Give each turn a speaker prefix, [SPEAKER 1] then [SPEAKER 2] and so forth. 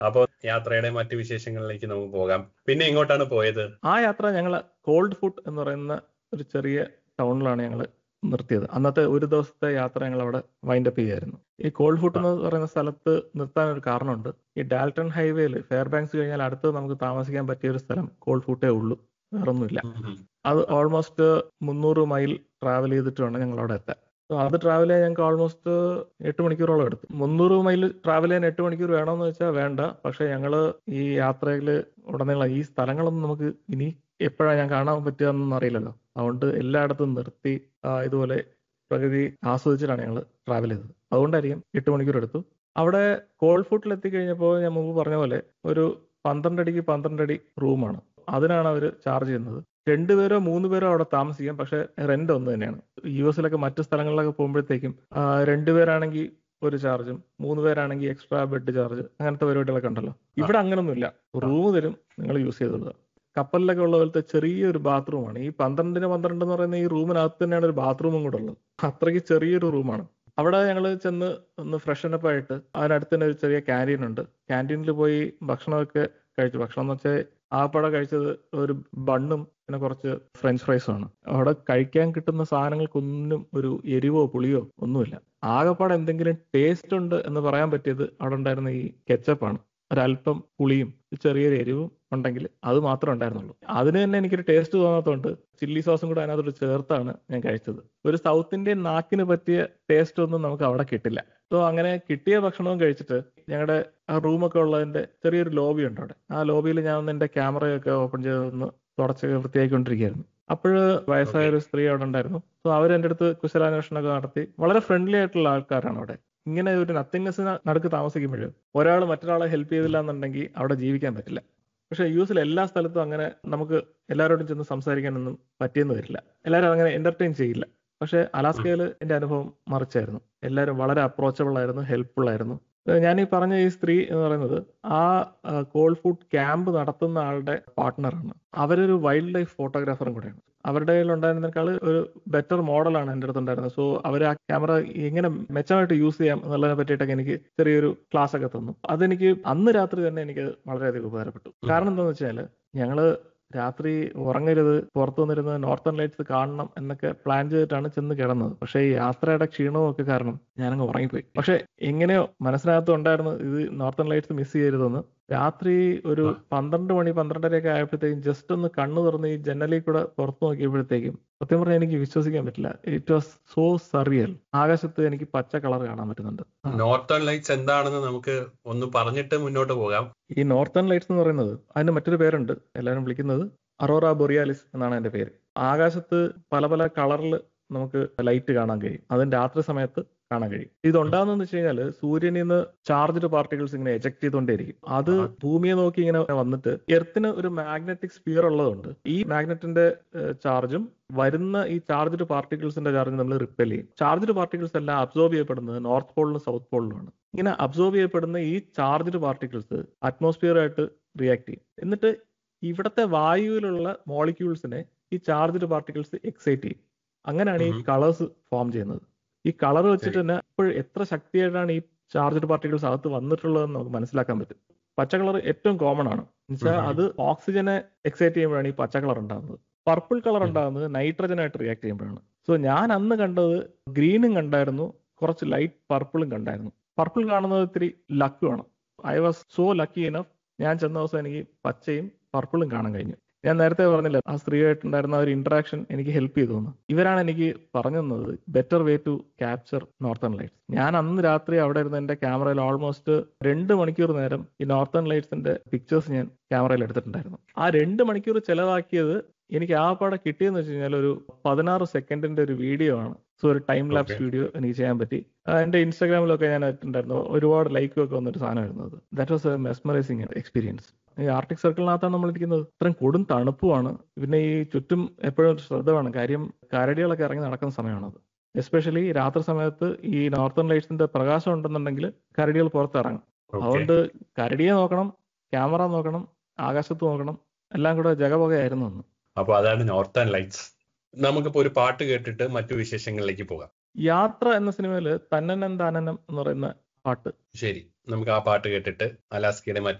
[SPEAKER 1] അപ്പോൾ യാത്രയുടെ മറ്റു വിശേഷങ്ങളിലേക്ക് നമുക്ക് പോകാം പിന്നെ എങ്ങോട്ടാണ് പോയത്
[SPEAKER 2] ആ യാത്ര ഞങ്ങൾ കോൾഡ് ഫുഡ് എന്ന് പറയുന്ന ഒരു ചെറിയ ടൗണിലാണ് ഞങ്ങൾ നിർത്തിയത് അന്നത്തെ ഒരു ദിവസത്തെ യാത്ര ഞങ്ങൾ അവിടെ വൈൻഡപ്പ് ചെയ്യായിരുന്നു ഈ കോൾഡ് ഫുഡ് എന്ന് പറയുന്ന സ്ഥലത്ത് നിർത്താൻ ഒരു കാരണമുണ്ട് ഈ ഡാൽട്ടൺ ഹൈവേയിൽ ഫെയർ ബാങ്ക്സ് കഴിഞ്ഞാൽ അടുത്ത് നമുക്ക് താമസിക്കാൻ പറ്റിയ ഒരു സ്ഥലം കോൾഡ് ഫുട്ടേ ഉള്ളൂ വേറൊന്നുമില്ല അത് ഓൾമോസ്റ്റ് മുന്നൂറ് മൈൽ ട്രാവൽ ചെയ്തിട്ട് വേണം ഞങ്ങൾ അവിടെ എത്താൻ So അത് ട്രാവൽ ചെയ്യാൻ ഞങ്ങൾക്ക് ഓൾമോസ്റ്റ് എട്ട് മണിക്കൂറോളം എടുത്തു മുന്നൂറ് മൈൽ ട്രാവൽ ചെയ്യാൻ എട്ട് മണിക്കൂർ വേണമെന്ന് വെച്ചാൽ വേണ്ട പക്ഷെ ഞങ്ങൾ ഈ യാത്രയിൽ ഉടനീളം ഈ സ്ഥലങ്ങളൊന്നും നമുക്ക് ഇനി എപ്പോഴാണ് ഞാൻ കാണാൻ പറ്റുകയെന്നൊന്നും അറിയില്ലല്ലോ അതുകൊണ്ട് എല്ലായിടത്തും നിർത്തി ആ, ഇതുപോലെ പ്രകൃതി ആസ്വദിച്ചിട്ടാണ് ഞങ്ങൾ ട്രാവൽ ചെയ്തത് അതുകൊണ്ടായിരിക്കും എട്ട് മണിക്കൂർ എടുത്തു അവിടെ കോൾഡ് ഫുഡിൽ എത്തിക്കഴിഞ്ഞപ്പോൾ ഞാൻ മുമ്പ് പറഞ്ഞ പോലെ ഒരു പന്ത്രണ്ട് അടിക്ക് പന്ത്രണ്ട് അടി റൂമാണ് അതിനാണ് അവർ ചാർജ് ചെയ്യുന്നത് രണ്ടുപേരോ മൂന്ന് പേരോ അവിടെ താമസിക്കാം പക്ഷെ റെന്റ് ഒന്ന് തന്നെയാണ് യു എസിലൊക്കെ മറ്റു സ്ഥലങ്ങളിലൊക്കെ പോകുമ്പോഴത്തേക്കും ആ, രണ്ടുപേരാണെങ്കിൽ ഒരു ചാർജും മൂന്ന് പേരാണെങ്കിൽ എക്സ്ട്രാ ബെഡ് ചാർജ് അങ്ങനത്തെ പരിപാടികളൊക്കെ ഉണ്ടല്ലോ ഇവിടെ അങ്ങനൊന്നുമില്ല റൂം തരും നിങ്ങൾ യൂസ് ചെയ്തോളുക കപ്പലിലൊക്കെ ഉള്ള പോലത്തെ ചെറിയൊരു ബാത്റൂമാണ് ഈ പന്ത്രണ്ടിന് പന്ത്രണ്ട് എന്ന് പറയുന്ന ഈ റൂമിനകത്ത് തന്നെയാണ് ഒരു ബാത്റൂമും കൂടെ ഉള്ളത് അത്രയ്ക്ക് ചെറിയൊരു റൂമാണ് അവിടെ ഞങ്ങൾ ചെന്ന് ഒന്ന് ഫ്രഷൻ അപ്പ് ആയിട്ട് അതിനടുത്ത് തന്നെ ഒരു ചെറിയ ക്യാൻറ്റീൻ ഉണ്ട് ക്യാൻറ്റീനിൽ പോയി ഭക്ഷണമൊക്കെ കഴിച്ചു ഭക്ഷണം എന്ന് വെച്ചാൽ ആപ്പട കഴിച്ചത് ഒരു ബണ്ണും പിന്നെ കുറച്ച് ഫ്രഞ്ച് ഫ്രൈസും ആണ് അവിടെ കഴിക്കാൻ കിട്ടുന്ന സാധനങ്ങൾക്കൊന്നും ഒരു എരിവോ പുളിയോ ഒന്നുമില്ല ആകെപ്പാടെ എന്തെങ്കിലും ടേസ്റ്റ് ഉണ്ട് എന്ന് പറയാൻ പറ്റിയത് അവിടെ ഉണ്ടായിരുന്ന ഈ കെച്ചപ്പാണ് ഒരല്പം പുളിയും ചെറിയൊരു എരിവും ഉണ്ടെങ്കിൽ അത് മാത്രമേ ഉണ്ടായിരുന്നുള്ളൂ അതിന് തന്നെ എനിക്കൊരു ടേസ്റ്റ് തോന്നാത്തതുകൊണ്ട് ചില്ലി സോസും കൂടെ അതിനകത്തോട്ട് ചേർത്താണ് ഞാൻ കഴിച്ചത് ഒരു സൗത്ത് ഇന്ത്യൻ നാക്കിന് പറ്റിയ ടേസ്റ്റ് ഒന്നും നമുക്ക് അവിടെ കിട്ടില്ല സോ അങ്ങനെ കിട്ടിയ ഭക്ഷണവും കഴിച്ചിട്ട് ഞങ്ങളുടെ ആ റൂമൊക്കെ ഉള്ളതിന്റെ ചെറിയൊരു ലോബി ഉണ്ട് അവിടെ ആ ലോബിയിൽ ഞാൻ ഒന്ന് എന്റെ ക്യാമറയൊക്കെ ഓപ്പൺ ചെയ്തൊന്ന് തുടച്ച് വൃത്തിയാക്കിക്കൊണ്ടിരിക്കുകയായിരുന്നു അപ്പോൾ വയസ്സായ ഒരു സ്ത്രീ അവിടെ ഉണ്ടായിരുന്നു സോ അവർ എൻ്റെ അടുത്ത് കുശലാന്വേഷണമൊക്കെ നടത്തി വളരെ ഫ്രണ്ട്ലി ആയിട്ടുള്ള ആൾക്കാരാണ് അവിടെ ഇങ്ങനെ ഒരു നത്തിങ്നെസ്സിന് നടുക്ക് താമസിക്കുമ്പോൾ ഒരാൾ മറ്റൊരാളെ ഹെൽപ്പ് ചെയ്തില്ല എന്നുണ്ടെങ്കിൽ അവിടെ ജീവിക്കാൻ പറ്റില്ല പക്ഷെ യു എസിൽ എല്ലാ സ്ഥലത്തും അങ്ങനെ നമുക്ക് എല്ലാവരോടും ചെന്ന് സംസാരിക്കാനൊന്നും പറ്റിയെന്ന് വരില്ല എല്ലാവരും അങ്ങനെ എന്റർടൈൻ ചെയ്യില്ല പക്ഷെ അലാസ്കയിൽ എന്റെ അനുഭവം മറിച്ചായിരുന്നു എല്ലാവരും വളരെ അപ്രോച്ചബിൾ ആയിരുന്നു ഹെൽപ്ഫുൾ ആയിരുന്നു ഏഹ് ഞാൻ ഈ പറഞ്ഞ ഈ സ്ത്രീ എന്ന് പറയുന്നത് ആ കോൾ ഫുഡ് ക്യാമ്പ് നടത്തുന്ന ആളുടെ പാർട്ട്ണറാണ് അവരൊരു വൈൽഡ് ലൈഫ് ഫോട്ടോഗ്രാഫറും കൂടെയാണ് അവരുടെ കയ്യിൽ ഉണ്ടായിരുന്നേക്കാൾ ഒരു ബെറ്റർ മോഡലാണ് എൻ്റെ അടുത്ത് ഉണ്ടായിരുന്നത് സോ അവർ ആ ക്യാമറ എങ്ങനെ മെച്ചമായിട്ട് യൂസ് ചെയ്യാം എന്നുള്ളതിനെ പറ്റിയിട്ടൊക്കെ എനിക്ക് ചെറിയൊരു ക്ലാസ് ഒക്കെ തന്നു അതെനിക്ക് അന്ന് രാത്രി തന്നെ എനിക്ക് വളരെയധികം ഉപകാരപ്പെട്ടു കാരണം എന്താണെന്ന് വെച്ചാൽ ഞങ്ങള് രാത്രി ഉറങ്ങരുത് പുറത്തു വന്നിരുന്ന് നോർത്തേൺ ലൈറ്റ്സ് കാണണം എന്നൊക്കെ പ്ലാൻ ചെയ്തിട്ടാണ് ചെന്ന് കിടന്നത് പക്ഷേ ഈ യാത്രയുടെ ക്ഷീണവും ഒക്കെ കാരണം ഞാനങ്ങ് ഉറങ്ങിപ്പോയി പക്ഷെ എങ്ങനെയോ മനസ്സിനകത്ത് ഉണ്ടായിരുന്നു ഇത് നോർത്തേൺ ലൈറ്റ്സ് മിസ് ചെയ്യരുതെന്ന് രാത്രി ഒരു പന്ത്രണ്ട് മണി പന്ത്രണ്ടരയൊക്കെ ആയപ്പോഴത്തേക്കും ജസ്റ്റ് ഒന്ന് കണ്ണു തുറന്ന് ഈ ജനലിൽ കൂടെ പുറത്തു നോക്കിയപ്പോഴത്തേക്കും സത്യം പറഞ്ഞാൽ എനിക്ക് വിശ്വസിക്കാൻ പറ്റില്ല ഇറ്റ് വാസ് സോ സറിയൽ ആകാശത്ത് എനിക്ക് പച്ച കളർ കാണാൻ പറ്റുന്നുണ്ട്
[SPEAKER 1] നോർത്തേൺ ലൈറ്റ്സ് എന്താണെന്ന് നമുക്ക് ഒന്ന് പറഞ്ഞിട്ട് മുന്നോട്ട് പോകാം
[SPEAKER 2] ഈ നോർത്തേൺ ലൈറ്റ്സ് എന്ന് പറയുന്നത് അതിന് മറ്റൊരു പേരുണ്ട് എല്ലാവരും വിളിക്കുന്നത് അറോറ ബൊറിയാലിസ് എന്നാണ് അതിന്റെ പേര് ആകാശത്ത് പല പല കളറിൽ നമുക്ക് ലൈറ്റ് കാണാൻ കഴിയും അതും രാത്രി സമയത്ത് കാണാൻ കഴിയും ഇത് ഉണ്ടാകുന്നതെന്ന് വെച്ച് കഴിഞ്ഞാൽ സൂര്യനിൽ നിന്ന് ചാർജ്ഡ് പാർട്ടിക്കിൾസ് ഇങ്ങനെ എജക്ട് ചെയ്തുകൊണ്ടേയിരിക്കും അത് ഭൂമിയെ നോക്കി ഇങ്ങനെ വന്നിട്ട് എർത്തിന് ഒരു മാഗ്നറ്റിക് സ്പിയർ ഉള്ളതുകൊണ്ട് ഈ മാഗ്നറ്റിന്റെ ചാർജും വരുന്ന ഈ ചാർജ്ഡ് പാർട്ടിക്കിൾസിന്റെ ചാർജ് നമ്മൾ റിപ്പൽ ചെയ്യും ചാർജ്ഡ് പാർട്ടിക്കിൾസ് എല്ലാം അബ്സോർബ് ചെയ്യപ്പെടുന്നത് നോർത്ത് പോളിലും സൗത്ത് പോളിലുമാണ് ഇങ്ങനെ അബ്സോർബ് ചെയ്യപ്പെടുന്ന ഈ ചാർജ്ഡ് പാർട്ടിക്കിൾസ് അറ്റ്മോസ്ഫിയറായിട്ട് റിയാക്ട് ചെയ്യും എന്നിട്ട് ഇവിടത്തെ വായുവിലുള്ള മോളിക്യൂൾസിനെ ഈ ചാർജ്ഡ് പാർട്ടിക്കിൾസ് എക്സൈറ്റ് ചെയ്യും അങ്ങനെയാണ് ഈ
[SPEAKER 1] ഉം.
[SPEAKER 2] കളേഴ്സ് ഫോം ചെയ്യുന്നത് ഈ കളർ വെച്ചിട്ട് തന്നെ ഇപ്പോൾ എത്ര ശക്തിയായിട്ടാണ് ഈ ചാർജ്ഡ് പാർട്ടിക്കിൾസ് അകത്ത് വന്നിട്ടുള്ളതെന്ന് നമുക്ക് മനസ്സിലാക്കാൻ പറ്റും പച്ച കളർ ഏറ്റവും കോമൺ ആണ് എന്നുവെച്ചാൽ
[SPEAKER 1] ഉം.
[SPEAKER 2] അത് ഓക്സിജനെ എക്സൈറ്റ് ചെയ്യുമ്പോഴാണ് ഈ പച്ച കളർ ഉണ്ടാകുന്നത് പർപ്പിൾ കളർ
[SPEAKER 1] ഉം.
[SPEAKER 2] ഉണ്ടാകുന്നത് നൈട്രജനായിട്ട് റിയാക്ട് ചെയ്യുമ്പോഴാണ് സോ ഞാൻ അന്ന് കണ്ടത് ഗ്രീനും കണ്ടായിരുന്നു കുറച്ച് ലൈറ്റ് പർപ്പിളും കണ്ടായിരുന്നു പർപ്പിൾ കാണുന്നത് ഇത്തിരി ലക്ക് വേണം I was so lucky enough ഞാൻ ചെന്ന ദിവസം എനിക്ക് പച്ചയും പർപ്പിളും കാണാൻ കഴിഞ്ഞു ഞാൻ നേരത്തെ പറഞ്ഞില്ല ആ സ്ത്രീയായിട്ടുണ്ടായിരുന്ന ഒരു ഇന്ററാക്ഷൻ എനിക്ക് ഹെൽപ്പ് ചെയ്തു എന്ന് ഇവരാണ് എനിക്ക് പറഞ്ഞു തന്നത് better way to capture northern lights ഞാൻ അന്ന് രാത്രി അവിടെ ഇരുന്ന് എന്റെ ക്യാമറയിൽ ഓൾമോസ്റ്റ് രണ്ട് മണിക്കൂർ നേരം ഈ നോർത്തേൺ ലൈറ്റ്സിന്റെ പിക്ചേഴ്സ് ഞാൻ ക്യാമറയിൽ എടുത്തിട്ടുണ്ടായിരുന്നു ആ രണ്ട് മണിക്കൂർ ചെലവാക്കിയത് എനിക്ക് ആ പാടെ കിട്ടിയെന്ന് വെച്ച് കഴിഞ്ഞാൽ ഒരു പതിനാറ് സെക്കൻഡിന്റെ ഒരു വീഡിയോ ആണ് സോ ഒരു ടൈം ലാപ്സ്
[SPEAKER 1] Okay.
[SPEAKER 2] വീഡിയോ എനിക്ക് ചെയ്യാൻ പറ്റി ആ, എന്റെ ഇൻസ്റ്റാഗ്രാമിലൊക്കെ ഞാൻ ഇട്ടിട്ടുണ്ടായിരുന്നു ഒരുപാട് ലൈക്കും ഒക്കെ വന്നൊരു സാധനമായിരുന്നു അത് that was a mesmerising experience ഈ ആർട്ടിക് സർക്കിളിനകത്താണ് നമ്മൾ ഇരിക്കുന്നത് ഇത്രയും കൊടും തണുപ്പുമാണ് പിന്നെ ഈ ചുറ്റും എപ്പോഴും ഒരു ശ്രദ്ധ വേണം കാര്യം കരടികളൊക്കെ ഇറങ്ങി നടക്കുന്ന സമയമാണത് എസ്പെഷ്യലി രാത്രി സമയത്ത് ഈ നോർത്തേൺ ലൈറ്റ്സിന്റെ പ്രകാശം ഉണ്ടെന്നുണ്ടെങ്കിൽ കരടികൾ പുറത്തിറങ്ങും
[SPEAKER 1] Okay.
[SPEAKER 2] അതുകൊണ്ട് കരടിയെ നോക്കണം ക്യാമറ നോക്കണം ആകാശത്ത് നോക്കണം എല്ലാം കൂടെ ജഗപകയായിരുന്നു അന്ന്
[SPEAKER 1] അപ്പൊ അതാണ് നോർത്തേൺ ലൈറ്റ്സ് നമുക്കിപ്പോ ഒരു പാട്ട് കേട്ടിട്ട് മറ്റു വിശേഷങ്ങളിലേക്ക് പോകാം
[SPEAKER 2] യാത്ര എന്ന സിനിമയില് തന്നനം താനനം എന്ന് പറയുന്ന പാട്ട്
[SPEAKER 1] ശരി നമുക്ക് ആ പാട്ട് കേട്ടിട്ട് അലാസ്കയുടെ മറ്റ്